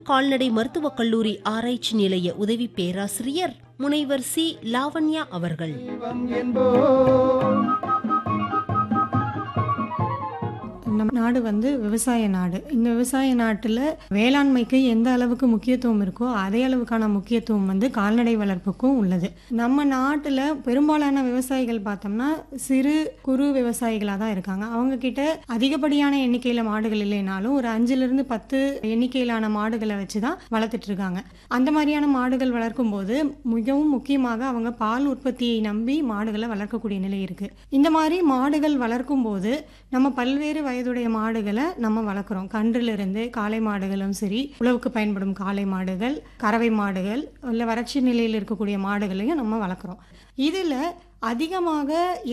கால்நடை மருத்துவக் கல்லூரி ஆராய்ச்சி நிலைய உதவி பேராசிரியர் முனைவர் சி லாவண்யா அவர்கள் நம் நாடு வந்து விவசாய நாடு இந்த விவசாய நாட்டில் வேளாண்மைக்கு எந்த அளவுக்கு முக்கியத்துவம் இருக்கோ அதே அளவுக்கான முக்கியத்துவம் வந்து கால்நடை வளர்ப்புக்கும் உள்ளது நம்ம நாட்டில் பெரும்பாலான விவசாயிகள் பார்த்தோம்னா சிறு குறு விவசாயிகளாக தான் இருக்காங்க அவங்க கிட்ட அதிகப்படியான எண்ணிக்கையில் மாடுகள் இல்லைனாலும் ஒரு அஞ்சுலேருந்து பத்து எண்ணிக்கையிலான மாடுகளை வச்சு தான் வளர்த்துட்டு இருக்காங்க அந்த மாதிரியான மாடுகள் வளர்க்கும் போது மிகவும் முக்கியமாக அவங்க பால் உற்பத்தியை நம்பி மாடுகளை வளர்க்கக்கூடிய நிலை இருக்கு இந்த மாதிரி மாடுகள் வளர்க்கும் போது நம்ம பல்வேறு வயதுடைய மாடுகளை நம்ம வளர்க்குறோம் கன்றிலிருந்து காளை மாடுகளும் சரி உழவுக்கு பயன்படும் காளை மாடுகள் கறவை மாடுகள் இல்லை வறட்சி நிலையில் இருக்கக்கூடிய மாடுகளையும் நம்ம வளர்க்குறோம் இதில் அதிகமாக